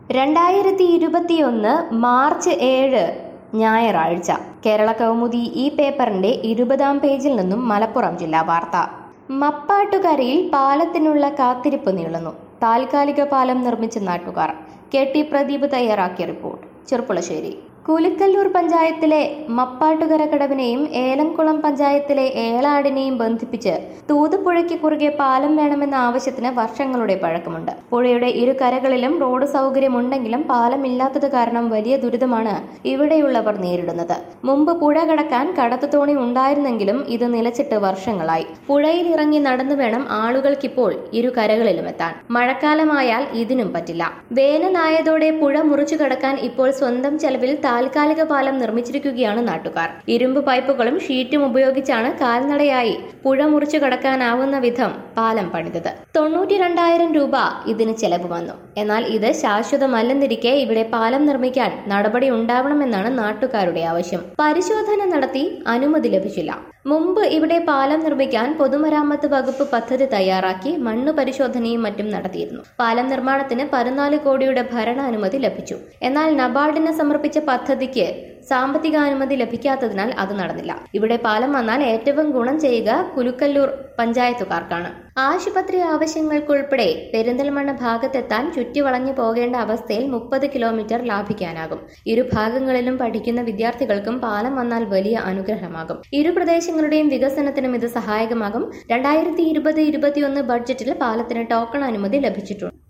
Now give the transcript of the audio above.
രണ്ടായിരത്തി ഇരുപത്തിയൊന്ന് മാർച്ച് ഏഴ് ഞായറാഴ്ച കേരള കൗമുദി ഈ പേപ്പറിന്റെ ഇരുപതാം പേജിൽ നിന്നും മലപ്പുറം ജില്ലാ വാർത്ത മപ്പാട്ടുകരയിൽ പാലത്തിനുള്ള കാത്തിരിപ്പ് നീളുന്നു താൽക്കാലിക പാലം നിർമ്മിച്ച നാട്ടുകാർ കെ ടി പ്രദീപ് തയ്യാറാക്കിയ റിപ്പോർട്ട് ചെറുപ്പുളശ്ശേരി കുലിക്കല്ലൂർ പഞ്ചായത്തിലെ മപ്പാട്ടുകര കടവിനെയും ഏലംകുളം പഞ്ചായത്തിലെ ഏളാടിനെയും ബന്ധിപ്പിച്ച് തൂതുപുഴയ്ക്ക് കുറുകെ പാലം വേണമെന്ന ആവശ്യത്തിന് വർഷങ്ങളുടെ പഴക്കമുണ്ട് പുഴയുടെ ഇരു കരകളിലും റോഡ് സൗകര്യമുണ്ടെങ്കിലും പാലമില്ലാത്തത് കാരണം വലിയ ദുരിതമാണ് ഇവിടെയുള്ളവർ നേരിടുന്നത് മുമ്പ് പുഴ കടക്കാൻ കടത്തുതോണി ഉണ്ടായിരുന്നെങ്കിലും ഇത് നിലച്ചിട്ട് വർഷങ്ങളായി പുഴയിൽ ഇറങ്ങി നടന്നു വേണം ആളുകൾക്കിപ്പോൾ ഇരു കരകളിലും എത്താൻ മഴക്കാലമായാൽ ഇതിനും പറ്റില്ല വേനലായതോടെ പുഴ മുറിച്ചു കടക്കാൻ ഇപ്പോൾ സ്വന്തം ചെലവിൽ താൽക്കാലിക പാലം നിർമ്മിച്ചിരിക്കുകയാണ് നാട്ടുകാർ ഇരുമ്പ് പൈപ്പുകളും ഷീറ്റും ഉപയോഗിച്ചാണ് കാൽനടയായി പുഴ മുറിച്ചു കടക്കാനാവുന്ന വിധം പാലം പണിതത് തൊണ്ണൂറ്റി രണ്ടായിരം രൂപ ഇതിന് ചെലവ് വന്നു എന്നാൽ ഇത് ശാശ്വതമല്ലെന്നിരിക്കെ ഇവിടെ പാലം നിർമ്മിക്കാൻ നടപടി ഉണ്ടാവണമെന്നാണ് നാട്ടുകാരുടെ ആവശ്യം പരിശോധന നടത്തി അനുമതി ലഭിച്ചില്ല മുമ്പ് ഇവിടെ പാലം നിർമ്മിക്കാൻ പൊതുമരാമത്ത് വകുപ്പ് പദ്ധതി തയ്യാറാക്കി മണ്ണ് പരിശോധനയും മറ്റും നടത്തിയിരുന്നു പാലം നിർമ്മാണത്തിന് പതിനാല് കോടിയുടെ ഭരണാനുമതി ലഭിച്ചു എന്നാൽ നബാർഡിന് സമർപ്പിച്ച പദ്ധതിക്ക് സാമ്പത്തികാനുമതി ലഭിക്കാത്തതിനാൽ അത് നടന്നില്ല ഇവിടെ പാലം വന്നാൽ ഏറ്റവും ഗുണം ചെയ്യുക കുലുക്കല്ലൂർ പഞ്ചായത്തുകാർക്കാണ് ആശുപത്രി ആവശ്യങ്ങൾക്കുൾപ്പെടെ പെരിന്തൽമണ്ണ ഭാഗത്തെത്താൻ ചുറ്റിവളഞ്ഞു പോകേണ്ട അവസ്ഥയിൽ മുപ്പത് കിലോമീറ്റർ ലാഭിക്കാനാകും ഇരു ഭാഗങ്ങളിലും പഠിക്കുന്ന വിദ്യാർത്ഥികൾക്കും പാലം വന്നാൽ വലിയ അനുഗ്രഹമാകും ഇരു പ്രദേശങ്ങളുടെയും വികസനത്തിനും ഇത് സഹായകമാകും രണ്ടായിരത്തി ഇരുപത് ഇരുപത്തിയൊന്ന് ബഡ്ജറ്റിൽ പാലത്തിന് ടോക്കൺ അനുമതി ലഭിച്ചിട്ടുണ്ട്